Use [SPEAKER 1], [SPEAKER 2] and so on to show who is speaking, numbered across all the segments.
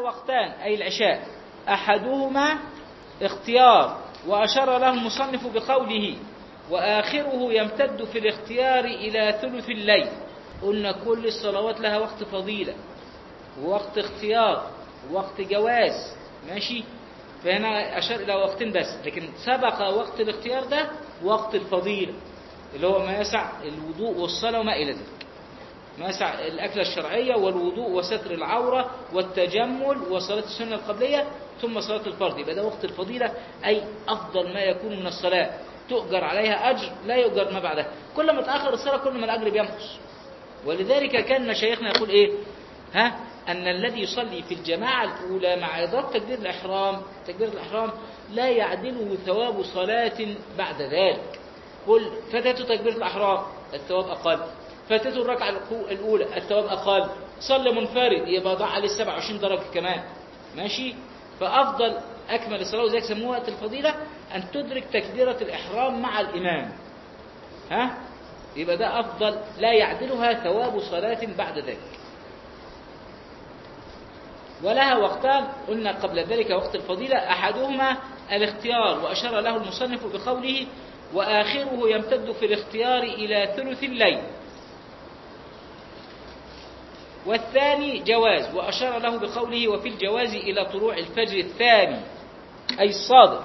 [SPEAKER 1] وقتان أي العشاء أحدهما اختيار وأشار له المصنف بقوله وآخره يمتد في الاختيار إلى ثلث الليل قلنا كل الصلوات لها وقت فضيلة ووقت اختيار ووقت جواز ماشي فهنا أشار إلى وقتين بس لكن سبق وقت الاختيار ده وقت الفضيلة اللي هو ما يسع الوضوء والصلاة وما إلى ذلك ما يسع الأكلة الشرعية والوضوء وستر العورة والتجمل وصلاة السنة القبلية ثم صلاة الفرض يبقى ده وقت الفضيلة أي أفضل ما يكون من الصلاة تؤجر عليها أجر لا يؤجر ما بعدها كل ما تأخر الصلاة كل ما الأجر بينقص ولذلك كان مشايخنا يقول إيه ها أن الذي يصلي في الجماعة الأولى مع إدراك تكبير الإحرام تكبير الإحرام لا يعدله ثواب صلاة بعد ذلك قل فاتته تكبير الأحرام الثواب أقل فاتته الركعة الأولى الثواب أقل صلى منفرد يبقى ضاع عليه 27 درجة كمان ماشي فأفضل أكمل الصلاة وذلك سموها وقت الفضيلة أن تدرك تكبيرة الإحرام مع الإمام ها يبقى ده أفضل لا يعدلها ثواب صلاة بعد ذلك ولها وقتان قلنا قبل ذلك وقت الفضيلة أحدهما الاختيار وأشار له المصنف بقوله وآخره يمتد في الاختيار إلى ثلث الليل والثاني جواز وأشار له بقوله وفي الجواز إلى طلوع الفجر الثاني أي الصادق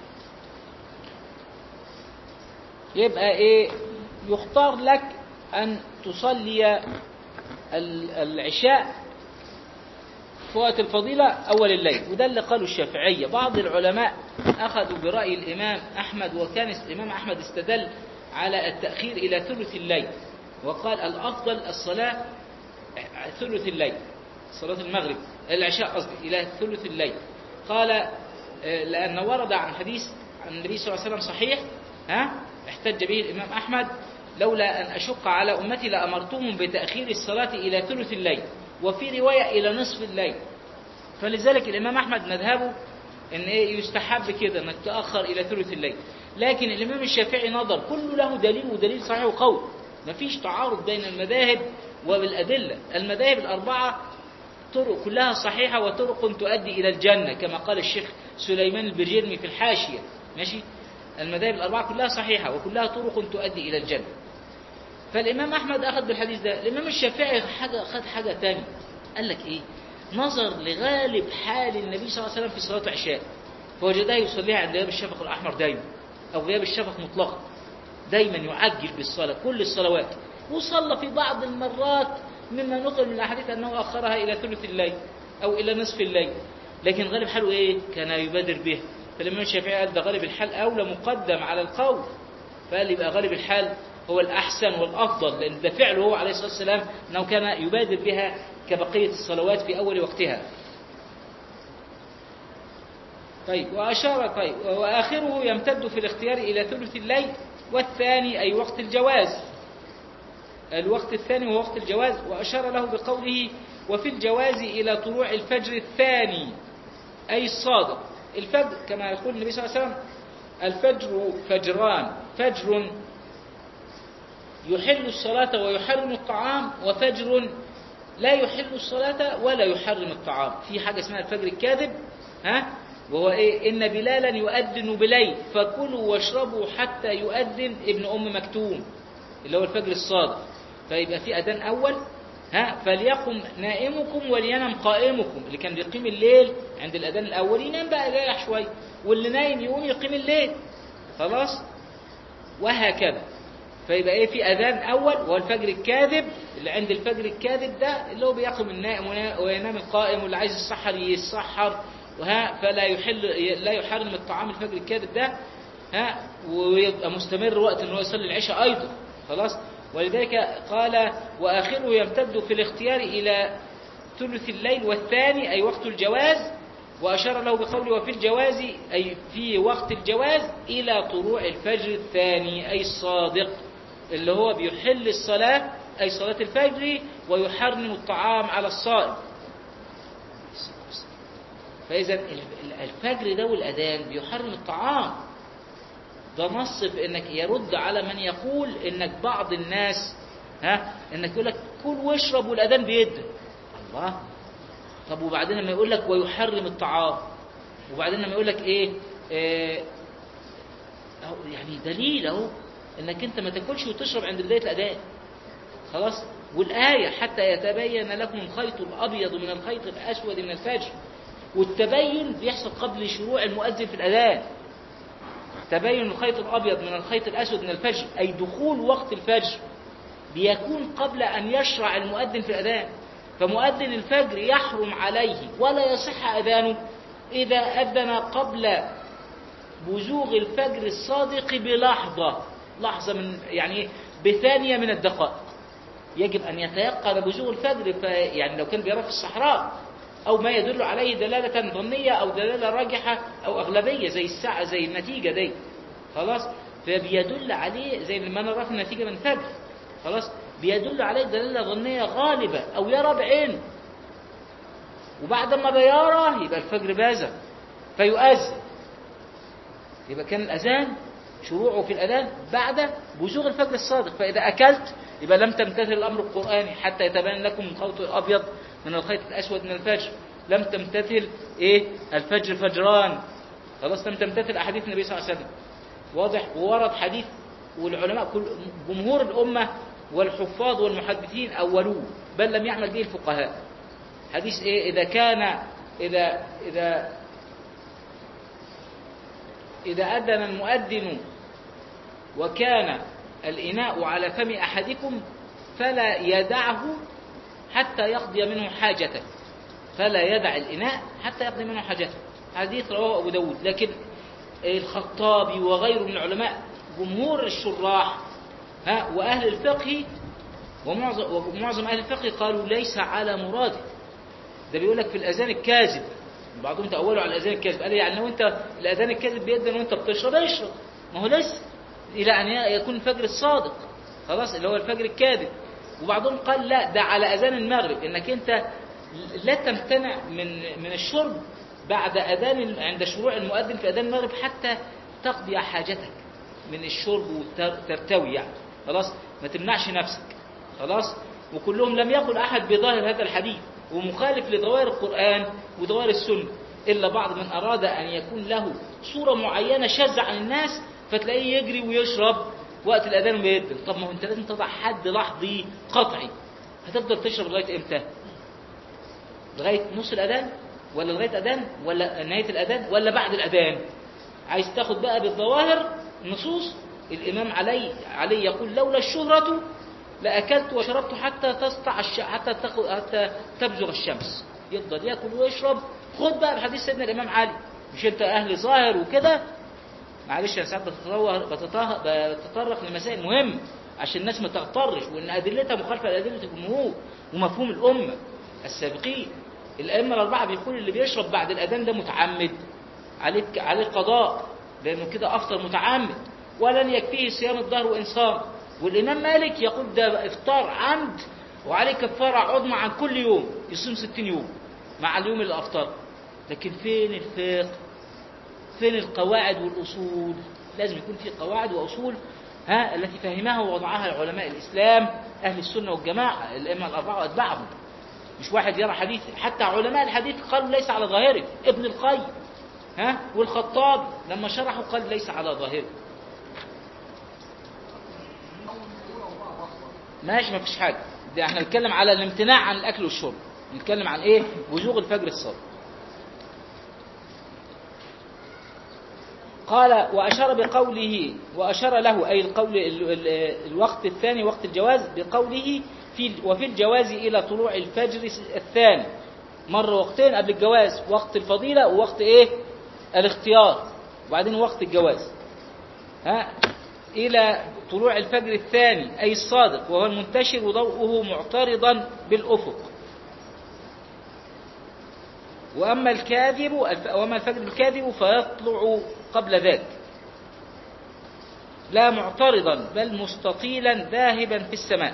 [SPEAKER 1] يبقى إيه يختار لك أن تصلي العشاء في وقت الفضيلة أول الليل وده اللي قاله الشافعية بعض العلماء أخذوا برأي الإمام أحمد وكان الإمام أحمد استدل على التأخير إلى ثلث الليل وقال الأفضل الصلاة ثلث الليل صلاة المغرب العشاء قصدي إلى ثلث الليل قال لأن ورد عن حديث عن النبي صلى الله عليه وسلم صحيح ها احتج به الإمام أحمد لولا أن أشق على أمتي لأمرتهم بتأخير الصلاة إلى ثلث الليل وفي رواية إلى نصف الليل فلذلك الإمام أحمد مذهبه إن إيه يستحب كده إنك تأخر إلى ثلث الليل لكن الإمام الشافعي نظر كله له دليل ودليل صحيح وقوي مفيش تعارض بين المذاهب وبالأدلة المذاهب الأربعة طرق كلها صحيحة وطرق تؤدي إلى الجنة كما قال الشيخ سليمان البرجيرمي في الحاشية ماشي المذاهب الأربعة كلها صحيحة وكلها طرق تؤدي إلى الجنة فالإمام أحمد أخذ بالحديث ده الإمام الشافعي حاجة خد حاجة تانية قال لك إيه نظر لغالب حال النبي صلى الله عليه وسلم في صلاة العشاء فوجداه يصليها عند غياب الشفق الأحمر دايما أو غياب الشفق مطلقا دايما يعجل بالصلاة كل الصلوات وصلى في بعض المرات مما نقل من الأحاديث أنه أخرها إلى ثلث الليل أو إلى نصف الليل لكن غالب حاله إيه كان يبادر به فالإمام الشافعي قال ده غالب الحال أولى مقدم على القول فقال يبقى غالب الحال هو الأحسن والأفضل لأن ده فعله هو عليه الصلاة والسلام أنه كان يبادر بها كبقية الصلوات في أول وقتها طيب وأشار طيب وآخره يمتد في الاختيار إلى ثلث الليل والثاني أي وقت الجواز الوقت الثاني هو وقت الجواز وأشار له بقوله وفي الجواز إلى طلوع الفجر الثاني أي الصادق الفجر كما يقول النبي صلى الله عليه وسلم الفجر فجران فجر يحل الصلاة ويحرم الطعام وفجر لا يحل الصلاة ولا يحرم الطعام في حاجة اسمها الفجر الكاذب ها وهو إيه إن بلالا يؤذن بليل فكلوا واشربوا حتى يؤذن ابن أم مكتوم اللي هو الفجر الصادق فيبقى في أذان أول ها فليقم نائمكم ولينم قائمكم اللي كان بيقيم الليل عند الأذان الأول ينام بقى يريح شوية واللي نايم يقوم يقيم الليل خلاص وهكذا فيبقى ايه في اذان اول وهو الفجر الكاذب اللي عند الفجر الكاذب ده اللي هو بيقوم النائم وينام القائم واللي عايز يسحر يسحر وها فلا يحل لا يحرم الطعام الفجر الكاذب ده ها ويبقى مستمر وقت ان هو يصلي العشاء ايضا خلاص ولذلك قال واخره يمتد في الاختيار الى ثلث الليل والثاني اي وقت الجواز وأشار له بقوله وفي الجواز أي في وقت الجواز إلى طلوع الفجر الثاني أي الصادق اللي هو بيحل الصلاة أي صلاة الفجر ويحرم الطعام على الصائم فإذا الفجر ده والأذان بيحرم الطعام ده نص في انك يرد على من يقول انك بعض الناس ها انك يقول لك كل واشرب والاذان بيدن الله طب وبعدين لما يقول لك ويحرم الطعام وبعدين لما يقول لك ايه آه، أهو يعني دليل اهو انك انت ما تاكلش وتشرب عند بدايه الاذان خلاص والايه حتى يتبين لكم الخيط الابيض من الخيط الاسود من الفجر والتبين بيحصل قبل شروع المؤذن في الاذان تبين الخيط الابيض من الخيط الاسود من الفجر اي دخول وقت الفجر بيكون قبل ان يشرع المؤذن في الاذان فمؤذن الفجر يحرم عليه ولا يصح اذانه اذا اذن قبل بزوغ الفجر الصادق بلحظة لحظة من يعني بثانية من الدقائق يجب أن يتيقن بزوغ الفجر فيعني لو كان بيرى في الصحراء أو ما يدل عليه دلالة ظنية أو دلالة راجحة أو أغلبية زي الساعة زي النتيجة دي خلاص فبيدل عليه زي ما نرى في النتيجة من الفجر خلاص بيدل عليه دلالة ظنية غالبة أو يرى بعينه وبعد ما بيرى يبقى الفجر بازغ فيؤذن يبقى كان الأذان شروعه في الأذان بعد بزوغ الفجر الصادق فإذا أكلت يبقى لم تمتثل الأمر القرآني حتى يتبين لكم الخيط الأبيض من الخيط الأسود من الفجر لم تمتثل إيه الفجر فجران خلاص لم تمتثل أحاديث النبي صلى الله عليه وسلم واضح وورد حديث والعلماء كل جمهور الأمة والحفاظ والمحدثين أولوه بل لم يعمل به الفقهاء حديث إيه إذا كان إذا إذا إذا أذن المؤذن وكان الإناء على فم أحدكم فلا يدعه حتى يقضي منه حاجته فلا يدع الإناء حتى يقضي منه حاجته حديث رواه أبو داود لكن الخطابي وغيره من العلماء جمهور الشراح ها وأهل الفقه ومعظم, ومعظم أهل الفقه قالوا ليس على مراده ده بيقول لك في الأذان الكاذب بعضهم تأولوا على الأذان الكاذب قال يعني لو أنت الأذان الكاذب بيدن وأنت بتشرب اشرب ما هو لسه إلى أن يكون الفجر الصادق خلاص اللي هو الفجر الكاذب وبعضهم قال لا ده على أذان المغرب إنك أنت لا تمتنع من من الشرب بعد أذان عند شروع المؤذن في أذان المغرب حتى تقضي حاجتك من الشرب وترتوي يعني خلاص ما تمنعش نفسك خلاص وكلهم لم يقل أحد بظاهر هذا الحديث ومخالف لظواهر القرآن وظواهر السنة إلا بعض من أراد أن يكون له صورة معينة شاذة عن الناس فتلاقيه يجري ويشرب وقت الأذان ويدن طب ما هو أنت لازم تضع حد لحظي قطعي هتفضل تشرب لغاية إمتى؟ لغاية نص الأذان ولا لغاية أذان ولا نهاية الأذان ولا بعد الأذان عايز تاخد بقى بالظواهر النصوص الإمام علي علي يقول لولا الشهرة لأكلت وشربت حتى تسطع الش... حتى تخ... حتى تبزغ الشمس يفضل ياكل ويشرب خد بقى بحديث سيدنا الإمام علي مش أنت أهل ظاهر وكده معلش أنا ساعات بتطرق بتطرق لمسائل مهمة عشان الناس ما تغترش وإن أدلتها مخالفة لأدلة الجمهور ومفهوم الأمة السابقين الأئمة الأربعة بيقول اللي بيشرب بعد الأذان ده متعمد عليه عليه قضاء لأنه كده أفطر متعمد ولن يكفيه صيام الظهر وإن صام والإمام مالك يقول ده إفطار عمد وعليه كفارة عظمى عن كل يوم يصوم 60 يوم مع اليوم اللي أفطر لكن فين الفقه فين القواعد والأصول لازم يكون في قواعد وأصول ها التي فهمها ووضعها علماء الإسلام أهل السنة والجماعة الأئمة الأربعة وأتباعهم مش واحد يرى حديث حتى علماء الحديث قالوا ليس على ظاهره ابن القيم ها والخطاب لما شرحوا قال ليس على ظاهره ماشي ما فيش حاجة ده احنا نتكلم على الامتناع عن الأكل والشرب نتكلم عن ايه بزوغ الفجر الصادق قال وأشار بقوله وأشار له أي القول الوقت الثاني وقت الجواز بقوله في وفي الجواز إلى طلوع الفجر الثاني مر وقتين قبل الجواز وقت الفضيلة ووقت إيه الاختيار وبعدين وقت الجواز ها إلى طلوع الفجر الثاني أي الصادق وهو المنتشر وضوءه معترضا بالأفق وأما الكاذب وأما الفجر الكاذب فيطلع قبل ذلك لا معترضا بل مستطيلا ذاهبا في السماء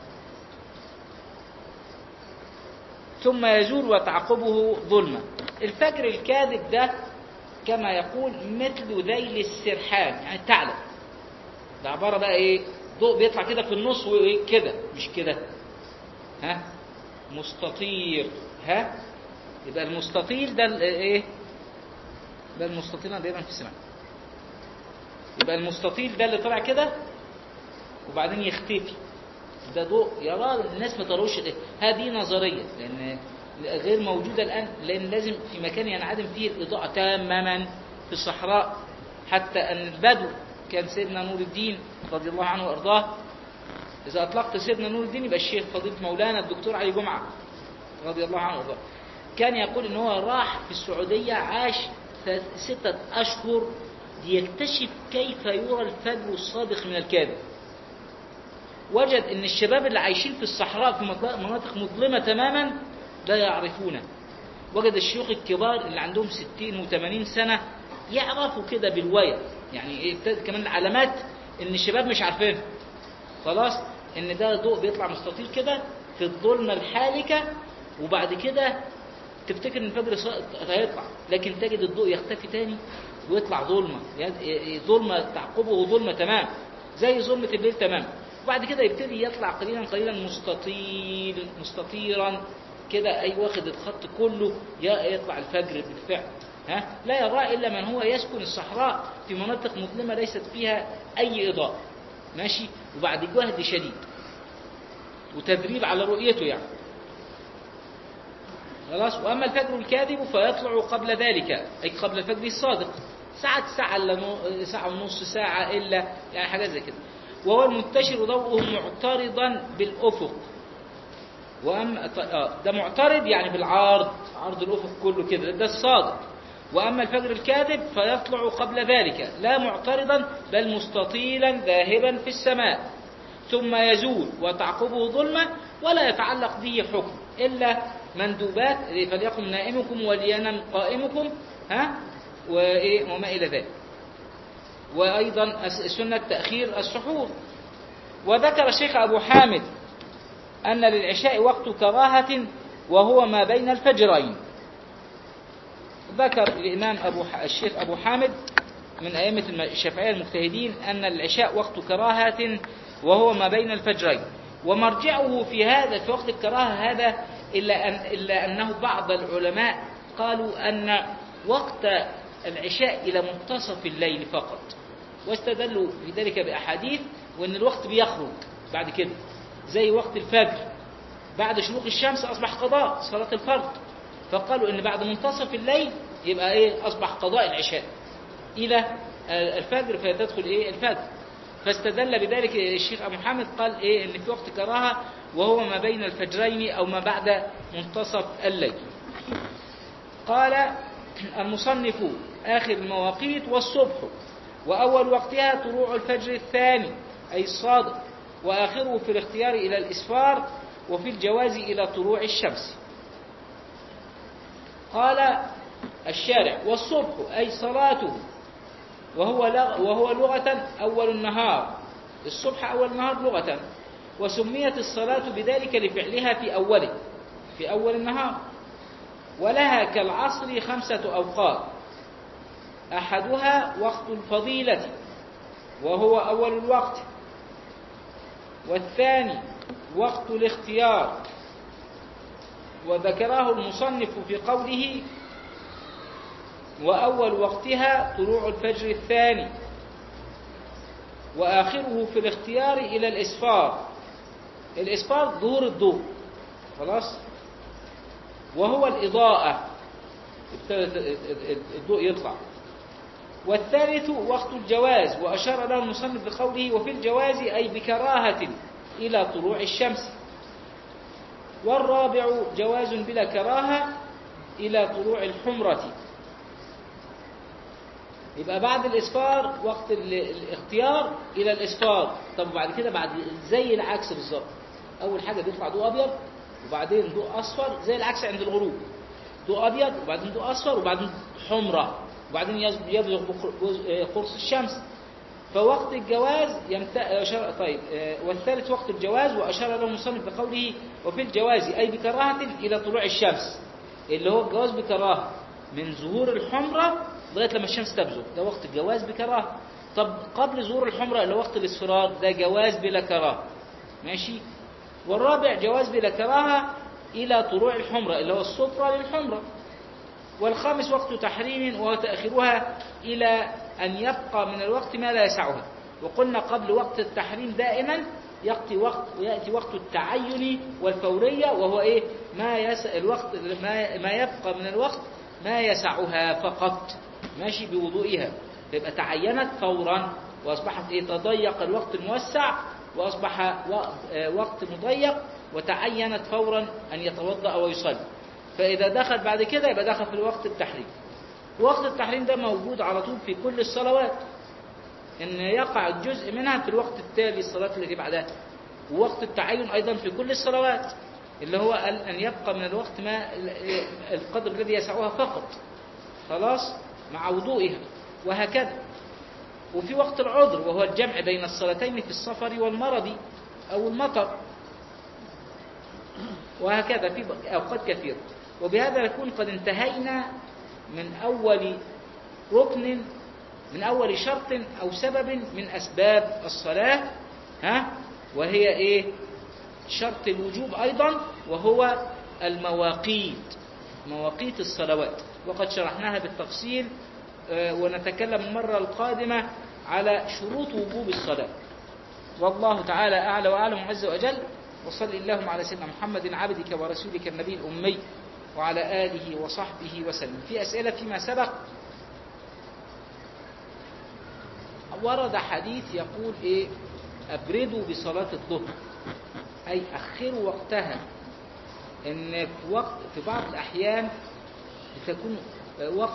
[SPEAKER 1] ثم يزول وتعقبه ظلمة الفجر الكاذب ده كما يقول مثل ذيل السرحان يعني الثعلب ده عبارة بقى ايه ضوء بيطلع كده في النص وكده مش كده ها مستطير ها يبقى المستطيل ده ال- ايه ده المستطيل انا دايما في السماء يبقى المستطيل ده اللي طلع كده وبعدين يختفي ده ضوء يرى الناس ما تروش هذه نظرية لأن غير موجودة الآن لأن لازم في مكان ينعدم فيه الإضاءة تماما في الصحراء حتى أن البدو كان سيدنا نور الدين رضي الله عنه وأرضاه إذا أطلقت سيدنا نور الدين يبقى الشيخ فضيلة مولانا الدكتور علي جمعة رضي الله عنه وأرضاه كان يقول إن هو راح في السعودية عاش ثلاث- ستة أشهر ليكتشف كيف يرى الفجر الصادق من الكاذب وجد ان الشباب اللي عايشين في الصحراء في مناطق- مناطق مظلمة تماما لا يعرفونه وجد الشيوخ الكبار اللي عندهم 60 و80 سنة يعرفوا كده بالوية يعني إيه ابتدت كمان علامات ان الشباب مش عارفينها خلاص ان ده ضوء بيطلع مستطيل كده في الظلمة الحالكة وبعد كده تفتكر ان الفجر صا- هيطلع لكن تجد الضوء يختفي تاني ويطلع ظلمة يعني ظلمة تعقبه ظلمة تمام زي ظلمة الليل تمام وبعد كده يبتدي يطلع قليلا قليلا مستطيل مستطيرا كده اي واخد الخط كله ي- يطلع الفجر بالفعل ها لا يراه الا من هو يسكن الصحراء في مناطق مظلمه ليست فيها اي اضاءه ماشي وبعد جهد شديد وتدريب على رؤيته يعني خلاص واما الفجر الكاذب فيطلع قبل ذلك اي قبل الفجر الصادق ساعة ساعة الا نو- ساعة ونص ساعة الا يعني حاجات زي كده وهو المنتشر ضوءه معترضا بالافق واما ط- آه، ده معترض يعني بالعرض عرض الافق كله كده ده الصادق واما الفجر الكاذب فيطلع قبل ذلك لا معترضا بل مستطيلا ذاهبا في السماء ثم يزول وتعقبه ظلمة ولا يتعلق به حكم إلا مندوبات فليقم نائمكم ولينم قائمكم ها وإيه وما إلى ذلك وأيضا أس- سنة تأخير السحور وذكر الشيخ أبو حامد أن للعشاء وقت كراهة وهو ما بين الفجرين ذكر الإمام أبو ح... الشيخ أبو حامد من أئمة الم- الشافعية المجتهدين أن العشاء وقت كراهة وهو ما بين الفجرين ومرجعه في هذا في وقت الكراهة هذا إلا, أن إلا أنه بعض العلماء قالوا أن وقت العشاء إلى منتصف الليل فقط واستدلوا في ذلك بأحاديث وأن الوقت بيخرج بعد كده زي وقت الفجر بعد شروق الشمس أصبح قضاء صلاة الفرض فقالوا ان بعد منتصف الليل يبقى ايه اصبح قضاء العشاء الى آه، الفجر فتدخل ايه الفجر فاستدل بذلك الشيخ ابو محمد قال ايه ان في وقت كراهه وهو ما بين الفجرين او ما بعد منتصف الليل قال المصنف اخر المواقيت والصبح واول وقتها طلوع الفجر الثاني اي الصادق واخره في الاختيار الى الاسفار وفي الجواز الى طلوع الشمس قال الشارع والصبح أي صلاته وهو لغ وهو لغة أول النهار الصبح أول النهار لغة وسميت الصلاة بذلك لفعلها في أوله في أول النهار ولها كالعصر خمسة أوقات أحدها وقت الفضيلة وهو أول الوقت والثاني وقت الاختيار وذكره المصنف في قوله وأول وقتها طلوع الفجر الثاني وآخره في الاختيار إلى الإسفار الإسفار ظهور الضوء خلاص وهو الإضاءة ابتدت الضوء يطلع والثالث وقت الجواز وأشار له المصنف بقوله وفي الجواز أي بكراهة إلى طلوع الشمس والرابع جواز بلا كراهة إلى طلوع الحمرة يبقى بعد الإسفار وقت ال- الاختيار إلى الإسفار طب بعد كده بعد زي العكس بالظبط أول حاجة بيطلع ضوء أبيض وبعدين ضوء أصفر زي العكس عند الغروب ضوء أبيض وبعدين ضوء أصفر وبعدين حمرة وبعدين يز- يبلغ بقر- جزء- قرص الشمس فوقت الجواز يمت... أشار... طيب آه، والثالث وقت الجواز وأشار له المصنف بقوله وفي الجواز أي بكراهة إلى طلوع الشمس اللي هو الجواز بكراهة من ظهور الحمرة لغاية لما الشمس تبزغ ده وقت الجواز بكراهة طب قبل ظهور الحمرة اللي هو وقت الاصفرار ده جواز بلا كراهة ماشي والرابع جواز بلا كراهة إلى طلوع الحمرة اللي هو الصفرة للحمرة والخامس وقت تحريم وهو تأخيرها إلى أن يبقى من الوقت ما لا يسعها وقلنا قبل وقت التحريم دائما يأتي وقت ويأتي وقت التعين والفورية وهو إيه ما يس الوقت ما ما يبقى من الوقت ما يسعها فقط ماشي بوضوئها تبقى تعينت فورا وأصبحت إيه تضيق الوقت الموسع وأصبح وقت مضيق وتعينت فورا أن يتوضأ ويصلي فإذا دخل بعد كده يبقى دخل في وقت التحريم وقت التحريم ده موجود على طول في كل الصلوات ان يقع الجزء منها في الوقت التالي الصلاة التي بعدها ووقت التعين ايضا في كل الصلوات اللي هو ان يبقى من الوقت ما القدر الذي يسعها فقط خلاص مع وضوئها وهكذا وفي وقت العذر وهو الجمع بين الصلاتين في السفر والمرض او المطر وهكذا في اوقات كثيره وبهذا نكون قد انتهينا من اول ركن من أول شرط أو سبب من أسباب الصلاة ها وهي إيه شرط الوجوب أيضا وهو المواقيت مواقيت الصلوات وقد شرحناها بالتفصيل ونتكلم المرة القادمة على شروط وجوب الصلاة والله تعالى أعلى وأعلم عز وجل وصل اللهم على سيدنا محمد عبدك ورسولك النبي الأمي وعلى آله وصحبه وسلم في أسئلة فيما سبق ورد حديث يقول ايه ابردوا بصلاة الظهر اي اخروا وقتها ان في وقت في بعض الاحيان بتكون وقت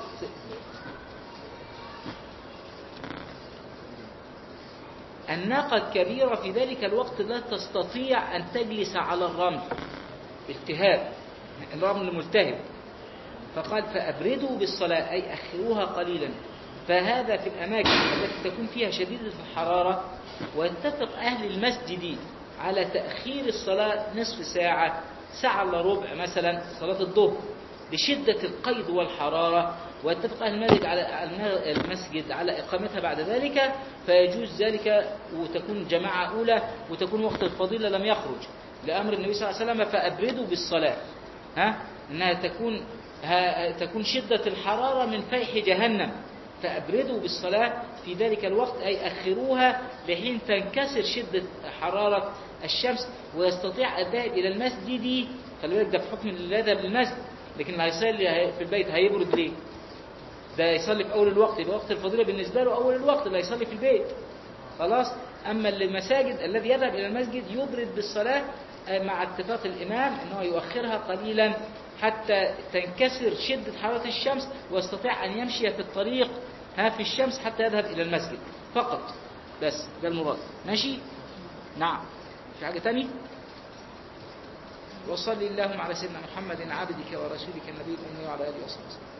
[SPEAKER 1] الناقة الكبيرة في ذلك الوقت لا تستطيع أن تجلس على الرمل التهاب الرمل ملتهب فقال فأبردوا بالصلاة أي أخروها قليلا فهذا في الأماكن التي تكون فيها شديدة الحرارة ويتفق أهل المسجد على تأخير الصلاة نصف ساعة ساعة إلا ربع مثلا صلاة الظهر لشدة القيد والحرارة ويتفق أهل المسجد على المسجد على إقامتها بعد ذلك فيجوز ذلك وتكون جماعة أولى وتكون وقت الفضيلة لم يخرج لأمر النبي صلى الله عليه وسلم فأبردوا بالصلاة ها إنها تكون ها تكون شدة الحرارة من فيح جهنم فأبردوا بالصلاة في ذلك الوقت أي أخروها لحين تنكسر شدة حرارة الشمس ويستطيع الذهاب إلى المسجد خلي بالك ده في حكم الذهاب للمسجد لكن اللي هيصلي في البيت هيبرد ليه؟ ده يصلي في أول الوقت يبقى وقت الفضيلة بالنسبة له أول الوقت اللي هيصلي في البيت خلاص أما المساجد الذي يذهب إلى المسجد يبرد بالصلاة مع اتفاق الإمام أنه يؤخرها قليلا حتى تنكسر شدة حرارة الشمس ويستطيع أن يمشي في الطريق ها في الشمس حتى يذهب إلى المسجد فقط بس ده المراد ماشي نعم في حاجة تاني وصلي اللهم على سيدنا محمد عبدك ورسولك النبي الأمي وعلى آله وصحبه